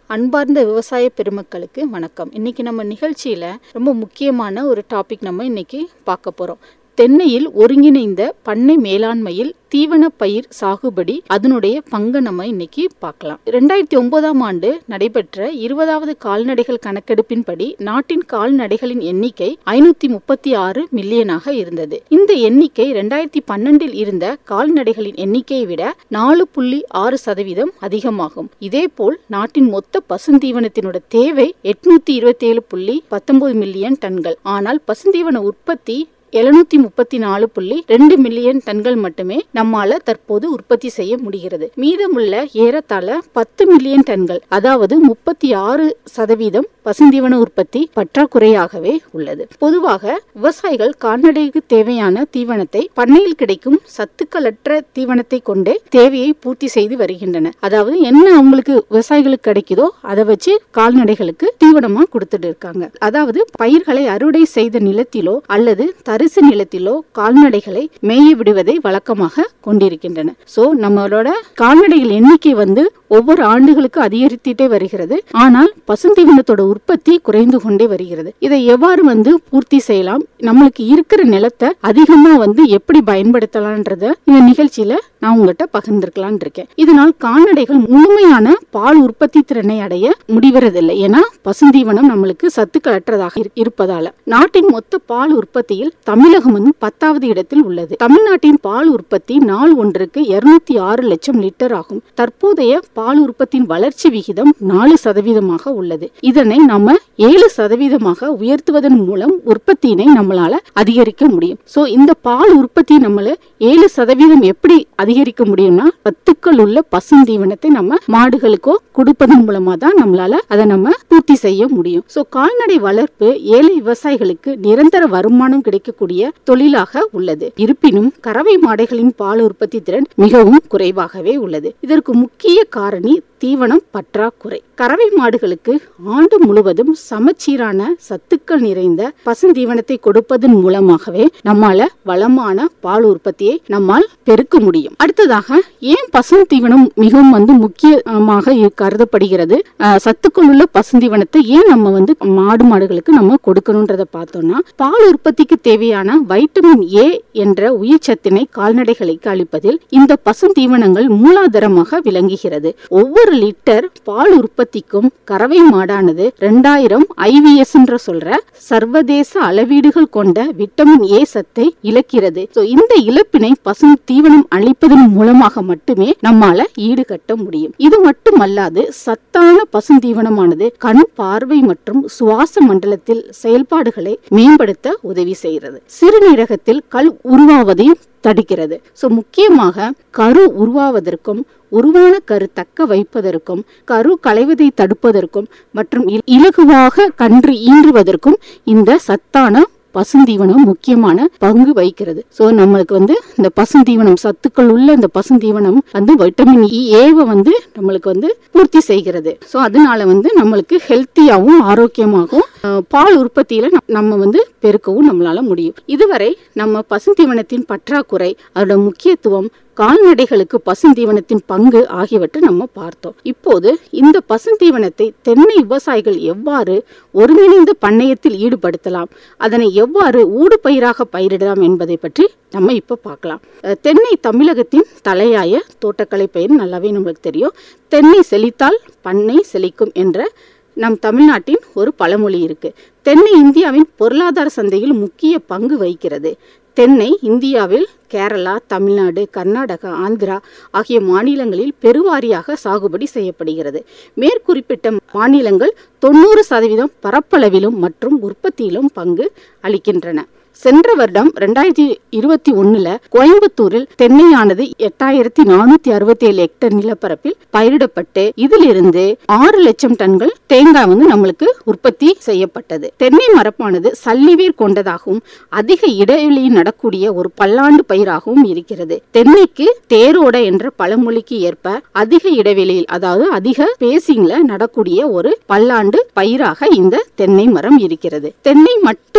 அன்பார்ந்த விவசாய பெருமக்களுக்கு வணக்கம் இன்னைக்கு நம்ம நிகழ்ச்சியில ரொம்ப முக்கியமான ஒரு டாபிக் நம்ம இன்னைக்கு பார்க்க போறோம் தென்னையில் ஒருங்கிணைந்த பண்ணை மேலாண்மையில் தீவன பயிர் சாகுபடி அதனுடைய பங்கை நம்ம இன்னைக்கு பார்க்கலாம் ரெண்டாயிரத்தி ஒன்பதாம் ஆண்டு நடைபெற்ற இருபதாவது கால்நடைகள் கணக்கெடுப்பின்படி நாட்டின் கால்நடைகளின் எண்ணிக்கை ஐநூத்தி முப்பத்தி ஆறு மில்லியனாக இருந்தது இந்த எண்ணிக்கை ரெண்டாயிரத்தி பன்னெண்டில் இருந்த கால்நடைகளின் எண்ணிக்கையை விட நாலு புள்ளி ஆறு சதவீதம் அதிகமாகும் இதேபோல் நாட்டின் மொத்த பசுந்தீவனத்தினோட தேவை எட்நூத்தி இருபத்தி ஏழு புள்ளி பத்தொன்பது மில்லியன் டன்கள் ஆனால் பசுந்தீவன உற்பத்தி எழுநூத்தி முப்பத்தி நாலு புள்ளி ரெண்டு மில்லியன் டன்கள் மட்டுமே நம்மால தற்போது உற்பத்தி செய்ய முடிகிறது மீதமுள்ள ஏறத்தாழ பத்து மில்லியன் டன்கள் அதாவது முப்பத்தி ஆறு சதவீதம் பசுந்தீவன உற்பத்தி பற்றாக்குறையாகவே உள்ளது பொதுவாக விவசாயிகள் கால்நடைக்கு தேவையான தீவனத்தை பண்ணையில் கிடைக்கும் சத்துக்களற்ற தீவனத்தை கொண்டே தேவையை பூர்த்தி செய்து வருகின்றன அதாவது என்ன அவங்களுக்கு விவசாயிகளுக்கு கிடைக்குதோ அதை வச்சு கால்நடைகளுக்கு தீவனமா கொடுத்துட்டு இருக்காங்க அதாவது பயிர்களை அறுவடை செய்த நிலத்திலோ அல்லது தரிசு நிலத்திலோ கால்நடைகளை மேய விடுவதை வழக்கமாக கொண்டிருக்கின்றன சோ நம்மளோட கால்நடைகள் எண்ணிக்கை வந்து ஒவ்வொரு ஆண்டுகளுக்கு அதிகரித்துட்டே வருகிறது ஆனால் பசுந்தீவனத்தோட உற்பத்தி குறைந்து கொண்டே வருகிறது இதை எவ்வாறு வந்து பூர்த்தி செய்யலாம் நம்மளுக்கு இருக்கிற நிலத்தை அதிகமா வந்து எப்படி பயன்படுத்தலாம்ன்றத இந்த நிகழ்ச்சியில நான் உங்ககிட்ட பகிர்ந்திருக்கலான் இருக்கேன் இதனால் கால்நடைகள் முழுமையான பால் உற்பத்தி திறனை அடைய முடிவதில்லை ஏன்னா பசுந்தீவனம் நம்மளுக்கு சத்துக்களற்றதாக இரு- இருப்பதால நாட்டின் மொத்த பால் உற்பத்தியில் தமிழகம் வந்து பத்தாவது இடத்தில் உள்ளது தமிழ்நாட்டின் பால் உற்பத்தி நாள் ஒன்றுக்கு இருநூத்தி ஆறு லட்சம் லிட்டர் ஆகும் தற்போதைய பால் உற்பத்தியின் வளர்ச்சி விகிதம் நாலு சதவீதமாக உள்ளது இதனை நம்ம ஏழு சதவீதமாக உயர்த்துவதன் மூலம் உற்பத்தியினை நம்மளால அதிகரிக்க முடியும் சோ இந்த பால் உற்பத்தி நம்மள ஏழு சதவீதம் எப்படி அதிகரிக்க முடியும்னா சத்துக்கள் உள்ள பசுந்தீவனத்தை நம்ம மாடுகளுக்கோ கொடுப்பதன் மூலமா தான் நம்மளால அதை நம்ம பூர்த்தி செய்ய முடியும் சோ கால்நடை வளர்ப்பு ஏழை விவசாயிகளுக்கு நிரந்தர வருமானம் கிடைக்கக்கூடிய தொழிலாக உள்ளது இருப்பினும் கறவை மாடுகளின் பால் உற்பத்தி திறன் மிகவும் குறைவாகவே உள்ளது இதற்கு முக்கிய காரணி தீவனம் பற்றாக்குறை கறவை மாடுகளுக்கு ஆண்டு முழுவதும் சமச்சீரான சத்துக்கள் நிறைந்த பசுந்தீவனத்தை கொடுப்பதன் மூலமாகவே நம்மால வளமான பால் உற்பத்தியை நம்மால் பெருக்க முடியும் அடுத்ததாக ஏன் பசுந்தீவனம் மிகவும் வந்து முக்கியமாக இ- கருதப்படுகிறது அஹ், சத்துக்கள் உள்ள பசுந்தீவனத்தை ஏன் நம்ம வந்து மாடு மாடுகளுக்கு நம்ம கொடுக்கணும்ன்றத பார்த்தோம்னா பால் உற்பத்திக்கு தேவையான வைட்டமின் ஏ என்ற உயிர்ச்சத்தினை கால்நடைகளுக்கு அளிப்பதில் இந்த பசுந்தீவனங்கள் மூலாதாரமாக விளங்குகிறது ஒவ்வொரு லிட்டர் பால் உற்பத்திக்கும் கறவை மாடானது ரெண்டாயிரம் ஐவிஎஸ் என்ற சொல்ற சர்வதேச அளவீடுகள் கொண்ட விட்டமின் ஏ சத்தை இழக்கிறது So, இந்த இழப்பினை பசும் தீவனம் அளிப்பதன் மூலமாக மட்டுமே நம்மால ஈடுகட்ட முடியும் இது மட்டுமல்லாது சத்தான பசுந்தீவனமானது கண் பார்வை மற்றும் சுவாச மண்டலத்தில் செயல்பாடுகளை மேம்படுத்த உதவி செய்கிறது சிறுநீரகத்தில் கல் உருவாவதையும் தடுக்கிறது சோ முக்கியமாக கரு உருவாவதற்கும் உருவான கரு தக்க வைப்பதற்கும் கரு களைவதை தடுப்பதற்கும் மற்றும் இ- இலகுவாக கன்று ஈன்றுவதற்கும் இந்த சத்தான பசுந்தீவனம் முக்கியமான பங்கு வகிக்கிறது சோ நம்மளுக்கு வந்து இந்த பசுந்தீவனம் சத்துக்கள் உள்ள இந்த பசுந்தீவனம் வந்து வைட்டமின் இ ஏவை வந்து நம்மளுக்கு வந்து பூர்த்தி செய்கிறது சோ அதனால வந்து நம்மளுக்கு ஹெல்த்தியாவும் ஆரோக்கியமாகவும் அஹ், பால் உற்பத்தியில நம்- நம்ம வந்து பெருக்கவும் நம்மளால முடியும் இதுவரை நம்ம பசுந்தீவனத்தின் பற்றாக்குறை அதோட முக்கியத்துவம் கால்நடைகளுக்கு பசுந்தீவனத்தின் பங்கு ஆகியவற்றை நம்ம பார்த்தோம் இப்போது இந்த பசுந்தீவனத்தை தென்னை விவசாயிகள் எவ்வாறு ஒருங்கிணைந்த பண்ணையத்தில் ஈடுபடுத்தலாம் அதனை எவ்வாறு ஊடுபயிராக பயிரிடலாம் என்பதை பற்றி நம்ம இப்ப பார்க்கலாம் அஹ், தென்னை தமிழகத்தின் தலையாய தோட்டக்கலை பயிர் நல்லாவே நம்மளுக்கு தெரியும் தென்னை செழித்தால் பண்ணை செழிக்கும் என்ற நம் தமிழ்நாட்டின் ஒரு பழமொழி இருக்கு தென்னை இந்தியாவின் பொருளாதார சந்தையில் முக்கிய பங்கு வகிக்கிறது தென்னை இந்தியாவில் கேரளா தமிழ்நாடு கர்நாடகா ஆந்திரா ஆகிய மாநிலங்களில் பெருவாரியாக சாகுபடி செய்யப்படுகிறது மேற்குறிப்பிட்ட மாநிலங்கள் தொண்ணூறு சதவீதம் பரப்பளவிலும் மற்றும் உற்பத்தியிலும் பங்கு அளிக்கின்றன சென்ற வருடம் ரெண்டாயிரத்தி இருபத்தி ஒண்ணுல கோயம்புத்தூரில் தென்னையானது எட்டாயிரத்தி நானூத்தி அறுபத்தி ஏழு ஹெக்டர் நிலப்பரப்பில் பயிரிடப்பட்டு இதிலிருந்து ஆறு லட்சம் டன்கள் தேங்காய் வந்து நம்மளுக்கு உற்பத்தி செய்யப்பட்டது தென்னை மரப்பானது சல்லிவேர் கொண்டதாகவும் அதிக இடைவெளியில் நடக்கூடிய ஒரு பல்லாண்டு பயிராகவும் இருக்கிறது தென்னைக்கு தேரோட என்ற பழமொழிக்கு ஏற்ப அதிக இடைவெளியில் அதாவது அதிக பேசிங்ல நடக்கூடிய ஒரு பல்லாண்டு பயிராக இந்த தென்னை மரம் இருக்கிறது தென்னை மட்டுமே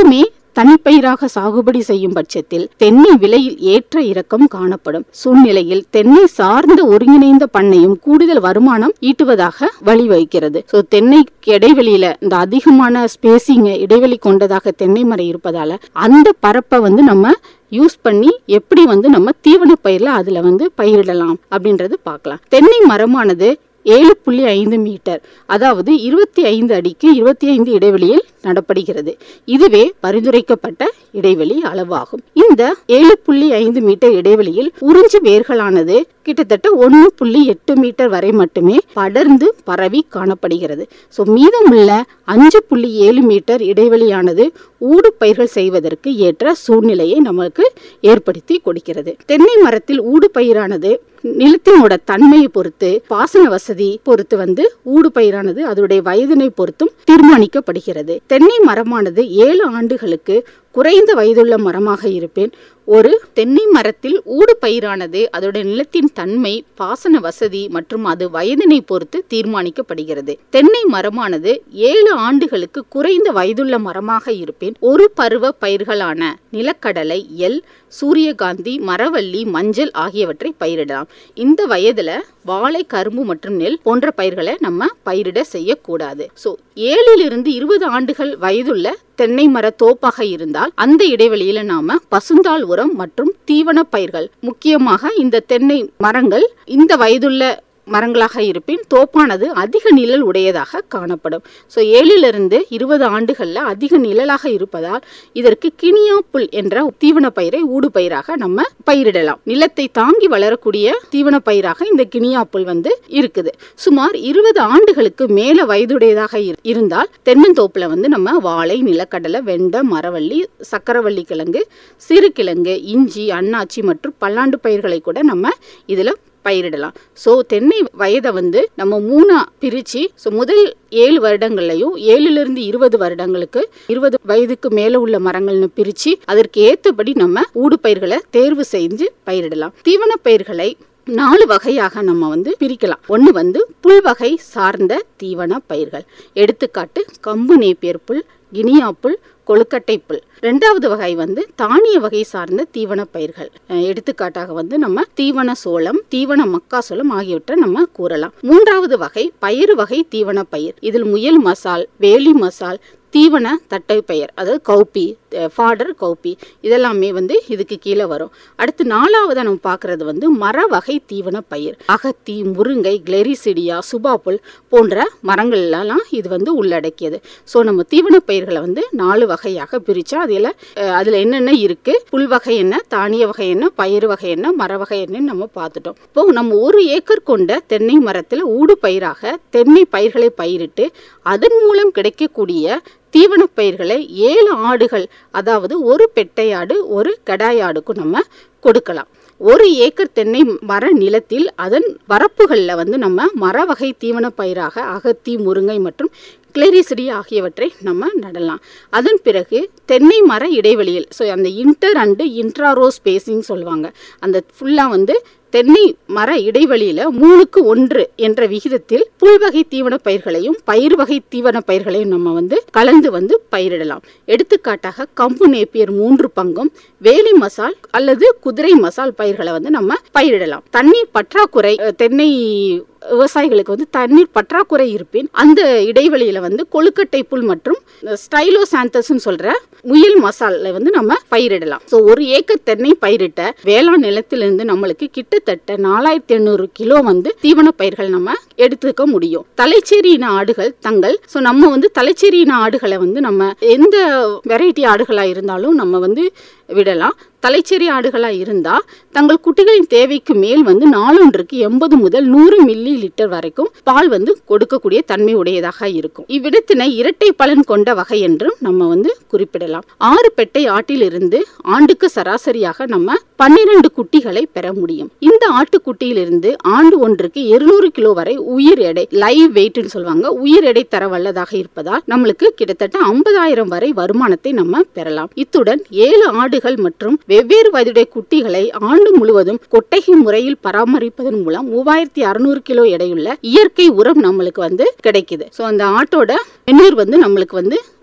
தனிப்பயிராக சாகுபடி செய்யும் பட்சத்தில் தென்னை விலையில் ஏற்ற இறக்கம் காணப்படும் சூழ்நிலையில் தென்னை சார்ந்த ஒருங்கிணைந்த பண்ணையும் கூடுதல் வருமானம் ஈட்டுவதாக வழிவகுக்கிறது ஸோ தென்னை இடைவெளியில இந்த அதிகமான ஸ்பேசிங் இடைவெளி கொண்டதாக தென்னை மரம் இருப்பதால அந்த பரப்பை வந்து நம்ம யூஸ் பண்ணி எப்படி வந்து நம்ம தீவன பயிரில் அதில் வந்து பயிரிடலாம் அப்படின்றது பார்க்கலாம் தென்னை மரமானது ஏழு புள்ளி ஐந்து மீட்டர் அதாவது இருபத்தி ஐந்து அடிக்கு இருபத்தி ஐந்து இடைவெளியில் நடப்படுகிறது இதுவே பரிந்துரைக்கப்பட்ட இடைவெளி அளவாகும் இந்த ஏழு புள்ளி ஐந்து மீட்டர் இடைவெளியில் உறிஞ்சு வேர்களானது கிட்டத்தட்ட ஒன்று புள்ளி எட்டு மீட்டர் வரை மட்டுமே படர்ந்து பரவி காணப்படுகிறது ஸோ மீதமுள்ள அஞ்சு புள்ளி ஏழு மீட்டர் இடைவெளியானது ஊடு பயிர்கள் செய்வதற்கு ஏற்ற சூழ்நிலையை நமக்கு ஏற்படுத்தி கொடுக்கிறது தென்னை மரத்தில் ஊடு பயிரானது நிலத்தினோட தன்மையை பொறுத்து பாசன வசதி பொறுத்து வந்து ஊடு பயிரானது அதனுடைய வயதினை பொறுத்தும் தீர்மானிக்கப்படுகிறது தென்னை மரமானது ஏழு ஆண்டுகளுக்கு குறைந்த வயதுள்ள மரமாக இருப்பேன் ஒரு தென்னை மரத்தில் ஊடு பயிரானது அதோட நிலத்தின் தன்மை பாசன வசதி மற்றும் அது வயதினை பொறுத்து தீர்மானிக்கப்படுகிறது தென்னை மரமானது ஏழு ஆண்டுகளுக்கு குறைந்த வயதுள்ள மரமாக இருப்பேன் ஒரு பருவ பயிர்களான நிலக்கடலை எல் சூரியகாந்தி மரவள்ளி மஞ்சள் ஆகியவற்றை பயிரிடலாம் இந்த வயதுல வாழை கரும்பு மற்றும் நெல் போன்ற பயிர்களை நம்ம பயிரிட செய்யக்கூடாது ஸோ ஏழிலிருந்து இருபது ஆண்டுகள் வயதுள்ள தென்னை மர தோப்பாக இருந்தால் அந்த இடைவெளியில நாம பசுந்தாள் உரம் மற்றும் தீவன பயிர்கள் முக்கியமாக இந்த தென்னை மரங்கள் இந்த வயதுள்ள மரங்களாக இருப்பின் தோப்பானது அதிக நிழல் உடையதாக காணப்படும் ஸோ ஏழிலிருந்து இருபது ஆண்டுகளில் அதிக நிழலாக இருப்பதால் இதற்கு கினியா புல் என்ற தீவன பயிரை ஊடு பயிராக நம்ம பயிரிடலாம் நிலத்தை தாங்கி வளரக்கூடிய தீவன பயிராக இந்த கினியா புல் வந்து இருக்குது சுமார் இருபது ஆண்டுகளுக்கு மேல வயதுடையதாக இரு- இருந்தால் தென்னந்தோப்புல வந்து நம்ம வாழை நிலக்கடலை வெண்டை மரவள்ளி சக்கரவள்ளி கிழங்கு சிறுகிழங்கு இஞ்சி அன்னாச்சி மற்றும் பல்லாண்டு பயிர்களை கூட நம்ம இதுல பயிரிடலாம் ஸோ தென்னை வயதை வந்து நம்ம மூணா பிரித்து ஸோ முதல் ஏழு வருடங்கள்லையும் ஏழுலேருந்து இருபது வருடங்களுக்கு இருபது வயதுக்கு மேலே உள்ள மரங்கள்னு பிரித்து அதற்கு ஏற்றபடி நம்ம ஊடு பயிர்களை தேர்வு செஞ்சு பயிரிடலாம் தீவன பயிர்களை நாலு வகையாக நம்ம வந்து பிரிக்கலாம் ஒன்று வந்து புல் வகை சார்ந்த தீவன பயிர்கள் எடுத்துக்காட்டு கம்பு நேப்பியர் புல் கினியா புல் கொழுக்கட்டை புல் ரெண்டாவது வகை வந்து தானிய வகை சார்ந்த தீவன பயிர்கள் அஹ் எடுத்துக்காட்டாக வந்து நம்ம தீவன சோளம் தீவன மக்காசோளம் ஆகியவற்றை நம்ம கூறலாம் மூன்றாவது வகை பயிறு வகை தீவன பயிர் இதில் முயல் மசால் வேலி மசால் தீவன தட்டை பெயர் அதாவது கௌப்பி ஃபாடர் கௌப்பி இதெல்லாமே வந்து இதுக்கு கீழே வரும் அடுத்து நாலாவதாக நம்ம பார்க்குறது வந்து மர வகை தீவன பயிர் அகத்தி முருங்கை கிளெரிசிடியா சுபாப்புல் போன்ற மரங்கள்லாம் இது வந்து உள்ளடக்கியது ஸோ நம்ம தீவன பயிர்களை வந்து நாலு வகையாக பிரித்தா அதில் அதில் என்னென்ன இருக்குது புல் வகை என்ன தானிய வகை என்ன பயிர் வகை என்ன மர வகை என்னன்னு நம்ம பார்த்துட்டோம் இப்போ நம்ம ஒரு ஏக்கர் கொண்ட தென்னை மரத்தில் ஊடு பயிராக தென்னை பயிர்களை பயிரிட்டு அதன் மூலம் கிடைக்கக்கூடிய தீவன பயிர்களை ஏழு ஆடுகள் அதாவது ஒரு பெட்டையாடு ஒரு கடாயாடுக்கும் நம்ம கொடுக்கலாம் ஒரு ஏக்கர் தென்னை மர நிலத்தில் அதன் வரப்புகளில் வந்து நம்ம மர வகை தீவன பயிராக அகத்தி முருங்கை மற்றும் கிளரிசிடி ஆகியவற்றை நம்ம நடலாம் அதன் பிறகு தென்னை மர இடைவெளியில் ஸோ அந்த இன்டர் அண்டு இன்ட்ராரோ ஸ்பேசிங் சொல்லுவாங்க அந்த ஃபுல்லாக வந்து தென்னை மர இடைவெளியில மூணுக்கு ஒன்று என்ற விகிதத்தில் புல்வகை தீவன பயிர்களையும் பயிர் வகை தீவன பயிர்களையும் நம்ம வந்து கலந்து வந்து பயிரிடலாம் எடுத்துக்காட்டாக கம்பு நேப்பியர் மூன்று பங்கும் வேலி மசால் அல்லது குதிரை மசால் பயிர்களை வந்து நம்ம பயிரிடலாம் தண்ணீர் பற்றாக்குறை அஹ், தென்னை விவசாயிகளுக்கு வந்து தண்ணீர் பற்றாக்குறை இருப்பின் அந்த இடைவெளியில வந்து கொழுக்கட்டை புல் மற்றும் ஸ்டைலோசாந்தஸ்ன்னு சொல்ற முயல் மசாலை வந்து நம்ம பயிரிடலாம் ஸோ ஒரு ஏக்கர் தென்னை பயிரிட்ட வேளாண் நிலத்திலிருந்து நம்மளுக்கு கிட்டத்தட்ட நாலாயிரத்தி எண்ணூறு கிலோ வந்து தீவன பயிர்கள் நம்ம எடுத்துக்க முடியும் தலைச்சேரியின ஆடுகள் தங்கள் ஸோ நம்ம வந்து தலைச்சேரியின ஆடுகளை வந்து நம்ம எந்த வெரைட்டி ஆடுகளா இருந்தாலும் நம்ம வந்து விடலாம் தலைச்சேரி ஆடுகளாக இருந்தால் தங்கள் குட்டிகளின் தேவைக்கு மேல் வந்து நாளொன்றுக்கு எண்பது முதல் நூறு மில்லி லிட்டர் வரைக்கும் பால் வந்து கொடுக்கக்கூடிய தன்மை உடையதாக இருக்கும் இவ்விடத்தினை இரட்டை பலன் கொண்ட வகை என்றும் நம்ம வந்து குறிப்பிடலாம் ஆறு பெட்டை ஆட்டிலிருந்து ஆண்டுக்கு சராசரியாக நம்ம பன்னிரண்டு குட்டிகளை பெற முடியும் இந்த ஆட்டுக்குட்டியிலிருந்து ஆண்டு ஒன்றுக்கு இருநூறு கிலோ வரை உயிர் எடை லைவ் வெயிட்னு சொல்லுவாங்க உயிர் எடை தர வல்லதாக இருப்பதால் நம்மளுக்கு கிட்டத்தட்ட ஐம்பதாயிரம் வரை வருமானத்தை நம்ம பெறலாம் இத்துடன் ஏழு ஆடுகள் மற்றும் வெவ்வேறு வயதுடைய குட்டிகளை ஆண்டு முழுவதும் கொட்டகை முறையில் பராமரிப்பதன் மூலம் மூவாயிரத்தி அறுநூறு கிலோ எடையுள்ள இயற்கை உரம் நம்மளுக்கு வந்து கிடைக்குது ஸோ அந்த ஆட்டோட மெனூர் வந்து நம்மளுக்கு வந்து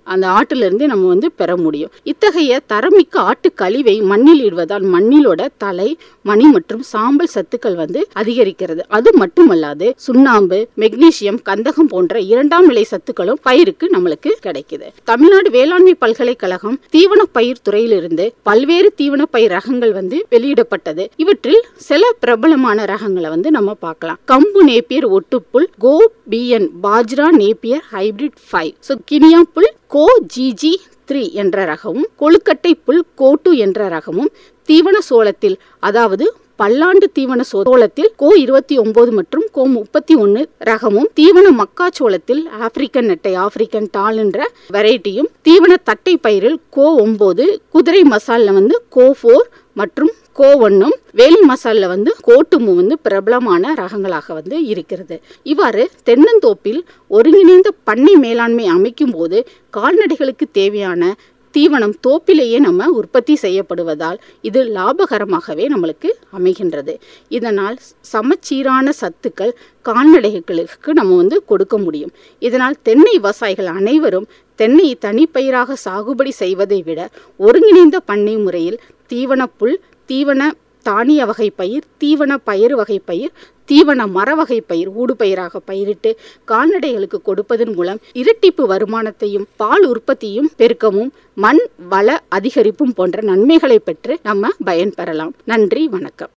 அந்த ஆட்டிலிருந்து நம்ம வந்து பெற முடியும் இத்தகைய தரமிக்க ஆட்டு கழிவை மண்ணில் இடுவதால் மண்ணிலோட தலை மணி மற்றும் சாம்பல் சத்துக்கள் வந்து அதிகரிக்கிறது அது மட்டுமல்லாது சுண்ணாம்பு மெக்னீசியம் கந்தகம் போன்ற இரண்டாம் நிலை சத்துக்களும் பயிருக்கு நம்மளுக்கு கிடைக்குது தமிழ்நாடு வேளாண்மை பல்கலைக்கழகம் தீவன பயிர் துறையிலிருந்து பல்வேறு தீவன பயிர் ரகங்கள் வந்து வெளியிடப்பட்டது இவற்றில் சில பிரபலமான ரகங்களை வந்து நம்ம பார்க்கலாம் கம்பு நேப்பியர் ஒட்டுப்புல் CO BN bajra Napier hybrid five so Guinea புல் கோ ஜிஜி த்ரீ என்ற ரகமும் கொழுக்கட்டை புல் கோட்டு என்ற ரகமும் தீவன சோளத்தில் அதாவது பல்லாண்டு தீவன சோளத்தில் கோ இருபத்தி ஒன்பது மற்றும் கோ முப்பத்தி ஒன்னு ரகமும் தீவன மக்காச்சோளத்தில் ஆப்பிரிக்கன் நெட்டை ஆப்பிரிக்கன் டால் என்ற வெரைட்டியும் தீவன தட்டை பயிரில் கோ ஒன்பது குதிரை மசாலில் வந்து கோ ஃபோர் மற்றும் கோ ஒன்னும் வேலி மசாலில் வந்து கோட்டுமு வந்து பிரபலமான ரகங்களாக வந்து இருக்கிறது இவ்வாறு தென்னந்தோப்பில் ஒருங்கிணைந்த பண்ணை மேலாண்மை அமைக்கும் போது கால்நடைகளுக்கு தேவையான தீவனம் தோப்பிலேயே நம்ம உற்பத்தி செய்யப்படுவதால் இது லாபகரமாகவே நம்மளுக்கு அமைகின்றது இதனால் சமச்சீரான சத்துக்கள் கால்நடைகளுக்கு நம்ம வந்து கொடுக்க முடியும் இதனால் தென்னை விவசாயிகள் அனைவரும் தென்னை தனிப்பயிராக சாகுபடி செய்வதை விட ஒருங்கிணைந்த பண்ணை முறையில் தீவன புல் தீவன தானிய வகை பயிர் தீவன பயிர் வகை பயிர் தீவன மர வகை பயிர் ஊடுபயிராக பயிரிட்டு கால்நடைகளுக்கு கொடுப்பதன் மூலம் இரட்டிப்பு வருமானத்தையும் பால் உற்பத்தியும் பெருக்கமும் மண் வள அதிகரிப்பும் போன்ற நன்மைகளை பெற்று நம்ம பயன்பெறலாம் நன்றி வணக்கம்